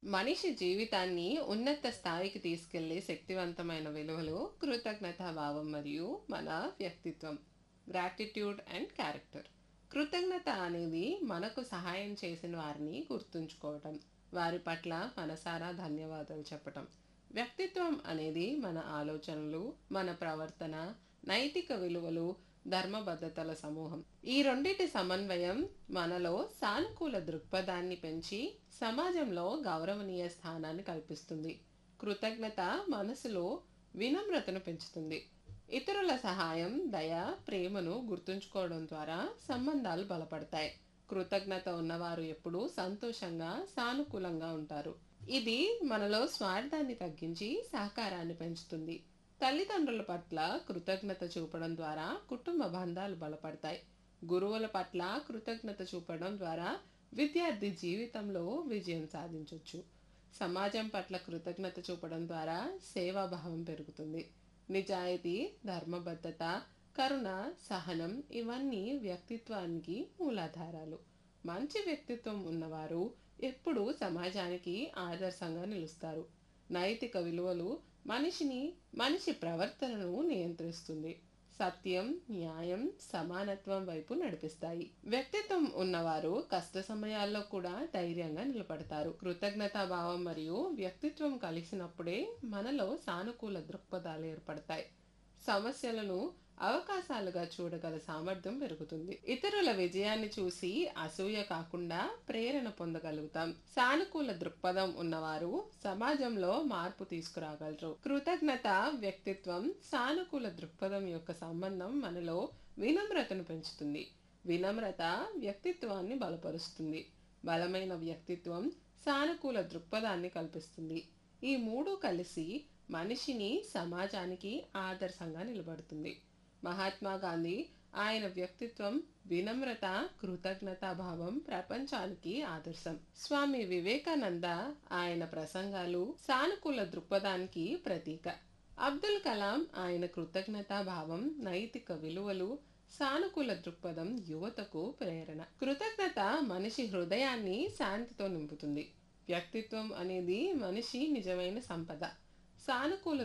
మనిషి జీవితాన్ని ఉన్నత స్థాయికి తీసుకెళ్లే శక్తివంతమైన విలువలు కృతజ్ఞతాభావం మరియు మన వ్యక్తిత్వం గ్రాటిట్యూడ్ అండ్ క్యారెక్టర్ కృతజ్ఞత అనేది మనకు సహాయం చేసిన వారిని గుర్తుంచుకోవటం వారి పట్ల మనసారా ధన్యవాదాలు చెప్పటం వ్యక్తిత్వం అనేది మన ఆలోచనలు మన ప్రవర్తన నైతిక విలువలు ధర్మబద్ధతల సమూహం ఈ రెండిటి సమన్వయం మనలో సానుకూల దృక్పథాన్ని పెంచి సమాజంలో గౌరవనీయ స్థానాన్ని కల్పిస్తుంది కృతజ్ఞత మనసులో వినమ్రతను పెంచుతుంది ఇతరుల సహాయం దయ ప్రేమను గుర్తుంచుకోవడం ద్వారా సంబంధాలు బలపడతాయి కృతజ్ఞత ఉన్నవారు ఎప్పుడూ సంతోషంగా సానుకూలంగా ఉంటారు ఇది మనలో స్వార్థాన్ని తగ్గించి సహకారాన్ని పెంచుతుంది తల్లిదండ్రుల పట్ల కృతజ్ఞత చూపడం ద్వారా కుటుంబ బంధాలు బలపడతాయి గురువుల పట్ల కృతజ్ఞత చూపడం ద్వారా విద్యార్థి జీవితంలో విజయం సాధించవచ్చు సమాజం పట్ల కృతజ్ఞత చూపడం ద్వారా సేవాభావం పెరుగుతుంది నిజాయితీ ధర్మబద్ధత కరుణ సహనం ఇవన్నీ వ్యక్తిత్వానికి మూలాధారాలు మంచి వ్యక్తిత్వం ఉన్నవారు ఎప్పుడూ సమాజానికి ఆదర్శంగా నిలుస్తారు నైతిక విలువలు మనిషిని మనిషి ప్రవర్తనను నియంత్రిస్తుంది సత్యం న్యాయం సమానత్వం వైపు నడిపిస్తాయి వ్యక్తిత్వం ఉన్నవారు కష్ట సమయాల్లో కూడా ధైర్యంగా నిలబడతారు కృతజ్ఞతా భావం మరియు వ్యక్తిత్వం కలిసినప్పుడే మనలో సానుకూల దృక్పథాలు ఏర్పడతాయి సమస్యలను అవకాశాలుగా చూడగల సామర్థ్యం పెరుగుతుంది ఇతరుల విజయాన్ని చూసి అసూయ కాకుండా ప్రేరణ పొందగలుగుతాం సానుకూల దృక్పథం ఉన్నవారు సమాజంలో మార్పు తీసుకురాగలరు కృతజ్ఞత వ్యక్తిత్వం సానుకూల దృక్పథం యొక్క సంబంధం మనలో వినమ్రతను పెంచుతుంది వినమ్రత వ్యక్తిత్వాన్ని బలపరుస్తుంది బలమైన వ్యక్తిత్వం సానుకూల దృక్పథాన్ని కల్పిస్తుంది ఈ మూడు కలిసి మనిషిని సమాజానికి ఆదర్శంగా నిలబడుతుంది మహాత్మా గాంధీ ఆయన వ్యక్తిత్వం వినమ్రత కృతజ్ఞతా భావం ప్రపంచానికి ఆదర్శం స్వామి వివేకానంద ఆయన ప్రసంగాలు సానుకూల దృక్పథానికి ప్రతీక అబ్దుల్ కలాం ఆయన కృతజ్ఞతా భావం నైతిక విలువలు సానుకూల దృక్పథం యువతకు ప్రేరణ కృతజ్ఞత మనిషి హృదయాన్ని శాంతితో నింపుతుంది వ్యక్తిత్వం అనేది మనిషి నిజమైన సంపద సానుకూల